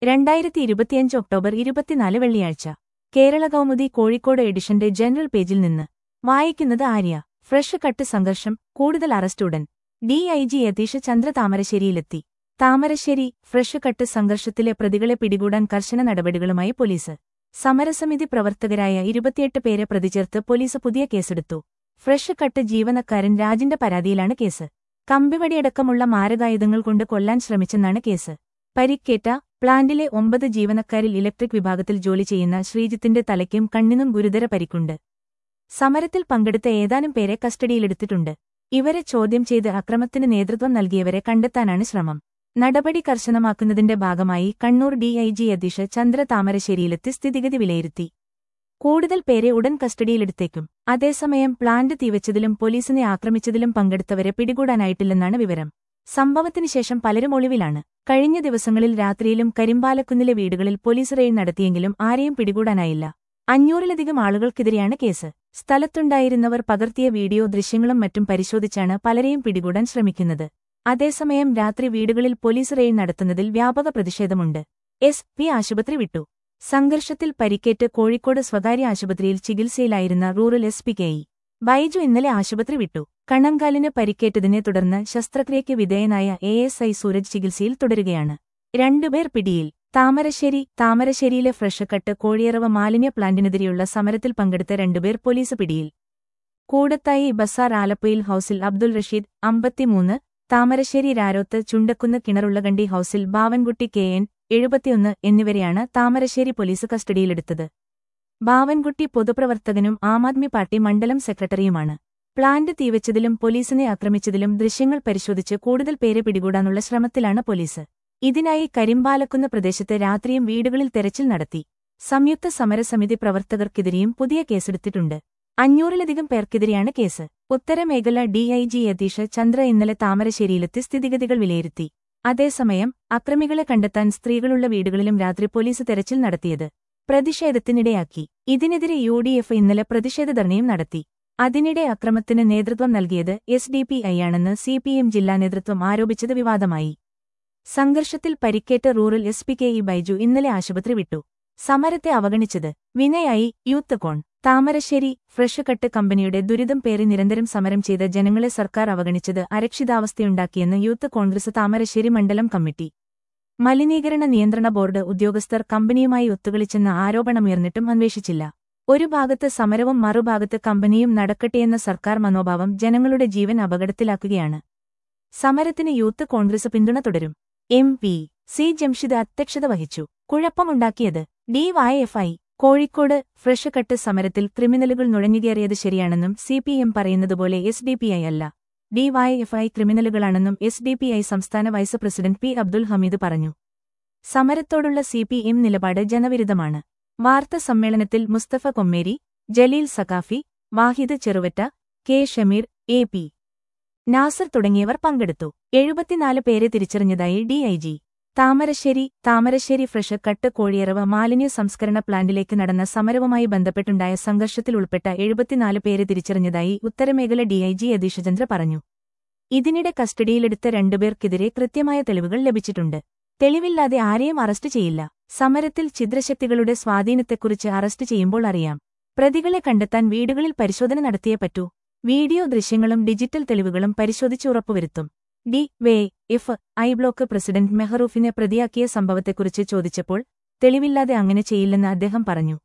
രണ്ടായിരത്തി ഇരുപത്തിയഞ്ച് ഒക്ടോബർ ഇരുപത്തിനാല് വെള്ളിയാഴ്ച കേരള കൗമുദി കോഴിക്കോട് എഡിഷന്റെ ജനറൽ പേജിൽ നിന്ന് വായിക്കുന്നത് ആര്യ ഫ്രഷ് കട്ട് സംഘർഷം കൂടുതൽ അറസ്റ്റ് ഉടൻ ഡിഐജി യതീഷ് ചന്ദ്ര താമരശ്ശേരിയിലെത്തി താമരശ്ശേരി ഫ്രഷ് കട്ട് സംഘർഷത്തിലെ പ്രതികളെ പിടികൂടാൻ കർശന നടപടികളുമായി പോലീസ് സമരസമിതി പ്രവർത്തകരായ ഇരുപത്തിയെട്ട് പേരെ പ്രതിചേർത്ത് പോലീസ് പുതിയ കേസെടുത്തു ഫ്രഷ് കട്ട് ജീവനക്കാരൻ രാജിന്റെ പരാതിയിലാണ് കേസ് കമ്പിവടിയടക്കമുള്ള മാരകായുധങ്ങൾ കൊണ്ട് കൊല്ലാൻ ശ്രമിച്ചെന്നാണ് കേസ് പരിക്കേറ്റ പ്ലാന്റിലെ ഒമ്പത് ജീവനക്കാരിൽ ഇലക്ട്രിക് വിഭാഗത്തിൽ ജോലി ചെയ്യുന്ന ശ്രീജിത്തിന്റെ തലയ്ക്കും കണ്ണിനും ഗുരുതര പരിക്കുണ്ട് സമരത്തിൽ പങ്കെടുത്ത ഏതാനും പേരെ കസ്റ്റഡിയിലെടുത്തിട്ടുണ്ട് ഇവരെ ചോദ്യം ചെയ്ത് അക്രമത്തിന് നേതൃത്വം നൽകിയവരെ കണ്ടെത്താനാണ് ശ്രമം നടപടി കർശനമാക്കുന്നതിന്റെ ഭാഗമായി കണ്ണൂർ ഡിഐജി യതീഷ് ചന്ദ്ര താമരശ്ശേരിയിലെത്തി സ്ഥിതിഗതി വിലയിരുത്തി കൂടുതൽ പേരെ ഉടൻ കസ്റ്റഡിയിലെടുത്തേക്കും അതേസമയം പ്ലാന്റ് തീവച്ചതിലും പോലീസിനെ ആക്രമിച്ചതിലും പങ്കെടുത്തവരെ പിടികൂടാനായിട്ടില്ലെന്നാണ് വിവരം സംഭവത്തിന് ശേഷം പലരും ഒളിവിലാണ് കഴിഞ്ഞ ദിവസങ്ങളിൽ രാത്രിയിലും കരിമ്പാലക്കുന്നിലെ വീടുകളിൽ പോലീസ് റെയ്ഡ് നടത്തിയെങ്കിലും ആരെയും പിടികൂടാനായില്ല അഞ്ഞൂറിലധികം ആളുകൾക്കെതിരെയാണ് കേസ് സ്ഥലത്തുണ്ടായിരുന്നവർ പകർത്തിയ വീഡിയോ ദൃശ്യങ്ങളും മറ്റും പരിശോധിച്ചാണ് പലരെയും പിടികൂടാൻ ശ്രമിക്കുന്നത് അതേസമയം രാത്രി വീടുകളിൽ പോലീസ് റെയ്ഡ് നടത്തുന്നതിൽ വ്യാപക പ്രതിഷേധമുണ്ട് എസ് പി ആശുപത്രി വിട്ടു സംഘർഷത്തിൽ പരിക്കേറ്റ് കോഴിക്കോട് സ്വകാര്യ ആശുപത്രിയിൽ ചികിത്സയിലായിരുന്ന rural S P K E Baiju ഇന്നലെ ആശുപത്രി വിട്ടു കണങ്കാലിന് പരിക്കേറ്റതിനെ തുടർന്ന് ശസ്ത്രക്രിയയ്ക്ക് വിധേയനായ എ എസ് ഐ സൂരജ് ചികിത്സയിൽ തുടരുകയാണ് രണ്ടുപേർ പിടിയിൽ താമരശ്ശേരി താമരശ്ശേരിയിലെ ഫ്രഷക്കട്ട് കോഴിയറവ മാലിന്യ പ്ലാന്റിനെതിരെയുള്ള സമരത്തിൽ പങ്കെടുത്ത രണ്ടുപേർ പോലീസ് പിടിയിൽ കൂടത്തായി ബസാർ ആലപ്പുയിൽ ഹൌസിൽ അബ്ദുൽ റഷീദ് അമ്പത്തിമൂന്ന് താമരശ്ശേരി രാരോത്ത് ചുണ്ടക്കുന്ന് കിണറുള്ളകണ്ടി ഹൌസിൽ ബാവൻകുട്ടി കെ എൻ എഴുപത്തിയൊന്ന് എന്നിവരെയാണ് താമരശ്ശേരി പോലീസ് കസ്റ്റഡിയിലെടുത്തത് ബാവൻകുട്ടി പൊതുപ്രവർത്തകനും ആം ആദ്മി പാർട്ടി മണ്ഡലം സെക്രട്ടറിയുമാണ് പ്ലാന്റ് തീവച്ചതിലും പോലീസിനെ ആക്രമിച്ചതിലും ദൃശ്യങ്ങൾ പരിശോധിച്ച് കൂടുതൽ പേരെ പിടികൂടാനുള്ള ശ്രമത്തിലാണ് പോലീസ് ഇതിനായി കരിമ്പാലക്കുന്ന് പ്രദേശത്ത് രാത്രിയും വീടുകളിൽ തെരച്ചിൽ നടത്തി സംയുക്ത സമരസമിതി പ്രവർത്തകർക്കെതിരെയും പുതിയ കേസെടുത്തിട്ടുണ്ട് അഞ്ഞൂറിലധികം പേർക്കെതിരെയാണ് കേസ് ഉത്തരമേഖല ഡിഐജി യതീഷ് ചന്ദ്ര ഇന്നലെ താമരശ്ശേരിയിലെത്തി സ്ഥിതിഗതികൾ വിലയിരുത്തി അതേസമയം അക്രമികളെ കണ്ടെത്താൻ സ്ത്രീകളുള്ള വീടുകളിലും രാത്രി പോലീസ് തെരച്ചിൽ നടത്തിയത് പ്രതിഷേധത്തിനിടയാക്കി ഇതിനെതിരെ യു ഡി എഫ് ഇന്നലെ പ്രതിഷേധ ധർണയും നടത്തി അതിനിടെ അക്രമത്തിന് നേതൃത്വം നൽകിയത് എസ് ഡി പി ഐയാണെന്ന് സി പി എം ജില്ലാ നേതൃത്വം ആരോപിച്ചത് വിവാദമായി സംഘർഷത്തിൽ പരിക്കേറ്റ rural S P K E Baiju ഇന്നലെ ആശുപത്രി വിട്ടു സമരത്തെ അവഗണിച്ചത് വിനയായി യൂത്ത് കോൺ താമരശ്ശേരി ഫ്രഷ് കട്ട് കമ്പനിയുടെ ദുരിതം പേറി നിരന്തരം സമരം ചെയ്ത ജനങ്ങളെ സർക്കാർ അവഗണിച്ചത് അരക്ഷിതാവസ്ഥയുണ്ടാക്കിയെന്ന് യൂത്ത് കോൺഗ്രസ് താമരശ്ശേരി മണ്ഡലം കമ്മിറ്റി മലിനീകരണ നിയന്ത്രണ ബോർഡ് ഉദ്യോഗസ്ഥർ കമ്പനിയുമായി ഒത്തുകളിച്ചെന്ന ആരോപണമുയർന്നിട്ടും അന്വേഷിച്ചില്ല ഒരു ഭാഗത്ത് സമരവും മറുഭാഗത്ത് കമ്പനിയും നടക്കട്ടെയെന്ന സർക്കാർ മനോഭാവം ജനങ്ങളുടെ ജീവൻ അപകടത്തിലാക്കുകയാണ് സമരത്തിന് യൂത്ത് കോൺഗ്രസ് പിന്തുണ തുടരും എം പി സി ജംഷിദ് അധ്യക്ഷത വഹിച്ചു കുഴപ്പമുണ്ടാക്കിയത് ഡിവൈഎഫ്ഐ കോഴിക്കോട് ഫ്രഷ് കട്ട് സമരത്തിൽ ക്രിമിനലുകൾ നുഴഞ്ഞുകയറിയത് ശരിയാണെന്നും സി പി എം പറയുന്നതുപോലെ എസ് ഡി പി ഐ അല്ല ഡിവൈഎഫ്ഐ ക്രിമിനലുകളാണെന്നും എസ് ഡി പി ഐ സംസ്ഥാന vice president P Abdul Hameed പറഞ്ഞു സമരത്തോടുള്ള സി പി എം നിലപാട് ജനവിരുദ്ധമാണ് വാർത്താ സമ്മേളനത്തിൽ Mustafa Kommeri Jaleel Saqafi Wahid Cheruvatta K Shameer A P Nasar തുടങ്ങിയവർ പങ്കെടുത്തു എഴുപത്തിനാല് പേരെ തിരിച്ചറിഞ്ഞതായി DIG Thamarassery Thamarassery Fresh Cut കോഴിയറവ് മാലിന്യ സംസ്കരണ പ്ലാന്റിലേക്ക് നടന്ന സമരവുമായി ബന്ധപ്പെട്ടുണ്ടായ സംഘർഷത്തിൽ ഉൾപ്പെട്ട എഴുപത്തിനാല് പേരെ തിരിച്ചറിഞ്ഞതായി ഉത്തരമേഖല ഡിഐജി യതീഷചന്ദ്ര പറഞ്ഞു ഇതിനിടെ കസ്റ്റഡിയിലെടുത്ത രണ്ടുപേർക്കെതിരെ കൃത്യമായ തെളിവുകൾ ലഭിച്ചിട്ടുണ്ട് തെളിവില്ലാതെ ആരെയും അറസ്റ്റ് ചെയ്യില്ല സമരത്തിൽ ഛിദ്രശക്തികളുടെ സ്വാധീനത്തെക്കുറിച്ച് അറസ്റ്റ് ചെയ്യുമ്പോൾ അറിയാം പ്രതികളെ കണ്ടെത്താൻ വീടുകളിൽ പരിശോധന നടത്തിയേ പറ്റൂ വീഡിയോ ദൃശ്യങ്ങളും ഡിജിറ്റൽ തെളിവുകളും പരിശോധിച്ച് ഉറപ്പുവരുത്തും D Y F I block president മെഹറൂഫിനെ പ്രതിയാക്കിയ സംഭവത്തെക്കുറിച്ച് ചോദിച്ചപ്പോൾ തെളിവില്ലാതെ അങ്ങനെ ചെയ്യില്ലെന്ന് അദ്ദേഹം പറഞ്ഞു